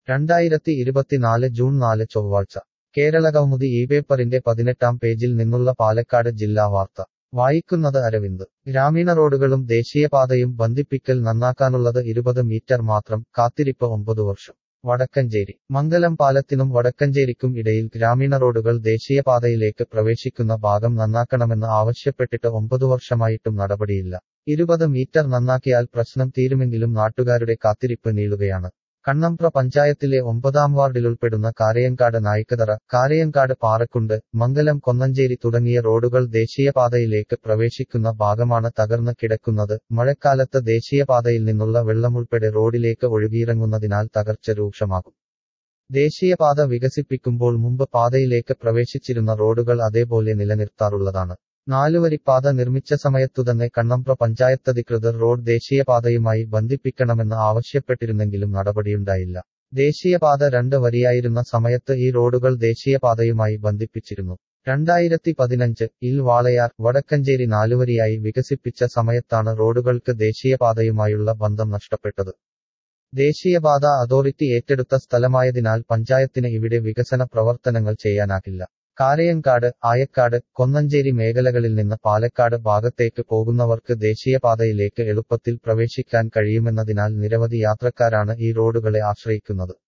രണ്ടായിരത്തി ഇരുപത്തിനാല് ജൂൺ നാല് ചൊവ്വാഴ്ച കേരളകൗമുദി ഈ പേപ്പറിന്റെ പതിനെട്ടാം പേജിൽ നിന്നുള്ള പാലക്കാട് ജില്ലാ വാർത്ത വായിക്കുന്നത് അരവിന്ദ് ഗ്രാമീണ റോഡുകളും ദേശീയപാതയും ബന്ധിപ്പിക്കൽ നന്നാക്കാനുള്ളത് ഇരുപത് മീറ്റർ മാത്രം കാത്തിരിപ്പ് ഒമ്പത് വർഷം വടക്കഞ്ചേരി മംഗലം പാലത്തിനും വടക്കഞ്ചേരിക്കും ഇടയിൽ ഗ്രാമീണ റോഡുകൾ ദേശീയപാതയിലേക്ക് പ്രവേശിക്കുന്ന ഭാഗം നന്നാക്കണമെന്ന് ആവശ്യപ്പെട്ടിട്ട് ഒമ്പതു വർഷമായിട്ടും നടപടിയില്ല ഇരുപത് മീറ്റർ നന്നാക്കിയാൽ പ്രശ്നം തീരുമെങ്കിലും നാട്ടുകാരുടെ കാത്തിരിപ്പ് നീളുകയാണ് കണ്ണമ്പ്ര പഞ്ചായത്തിലെ ഒമ്പതാം വാർഡിലുൾപ്പെടുന്ന കാരയങ്കാട് നായിക്കതറ കാരയങ്കാട് പാറക്കുണ്ട് മംഗലം കൊന്നഞ്ചേരി തുടങ്ങിയ റോഡുകൾ ദേശീയപാതയിലേക്ക് പ്രവേശിക്കുന്ന ഭാഗമാണ് തകർന്ന് കിടക്കുന്നത് മഴക്കാലത്ത് ദേശീയപാതയിൽ നിന്നുള്ള വെള്ളമുൾപ്പെടെ റോഡിലേക്ക് ഒഴുകിയിറങ്ങുന്നതിനാൽ തകർച്ച രൂക്ഷമാകും ദേശീയപാത വികസിപ്പിക്കുമ്പോൾ മുമ്പ് പാതയിലേക്ക് പ്രവേശിച്ചിരുന്ന റോഡുകൾ അതേപോലെ നിലനിർത്താറുള്ളതാണ് നാലുവരിപ്പാത നിർമ്മിച്ച സമയത്തുതന്നെ കണ്ണമ്പ്ര പഞ്ചായത്തധികൃതർ റോഡ് ദേശീയപാതയുമായി ബന്ധിപ്പിക്കണമെന്ന് ആവശ്യപ്പെട്ടിരുന്നെങ്കിലും നടപടിയുണ്ടായില്ല ദേശീയപാത രണ്ട് വരിയായിരുന്ന സമയത്ത് ഈ റോഡുകൾ ദേശീയപാതയുമായി ബന്ധിപ്പിച്ചിരുന്നു രണ്ടായിരത്തി പതിനഞ്ച് ഇൽ വാളയാർ വടക്കഞ്ചേരി നാലുവരിയായി വികസിപ്പിച്ച സമയത്താണ് റോഡുകൾക്ക് ദേശീയപാതയുമായുള്ള ബന്ധം നഷ്ടപ്പെട്ടത് ദേശീയപാത അതോറിറ്റി ഏറ്റെടുത്ത സ്ഥലമായതിനാൽ പഞ്ചായത്തിന് ഇവിടെ വികസന പ്രവർത്തനങ്ങൾ ചെയ്യാനാകില്ല കാരയങ്കാട് ആയക്കാട് കൊന്നഞ്ചേരി മേഖലകളിൽ നിന്ന് പാലക്കാട് ഭാഗത്തേക്ക് പോകുന്നവർക്ക് ദേശീയപാതയിലേക്ക് എളുപ്പത്തിൽ പ്രവേശിക്കാൻ കഴിയുമെന്നതിനാൽ നിരവധി യാത്രക്കാരാണ് ഈ റോഡുകളെ ആശ്രയിക്കുന്നത്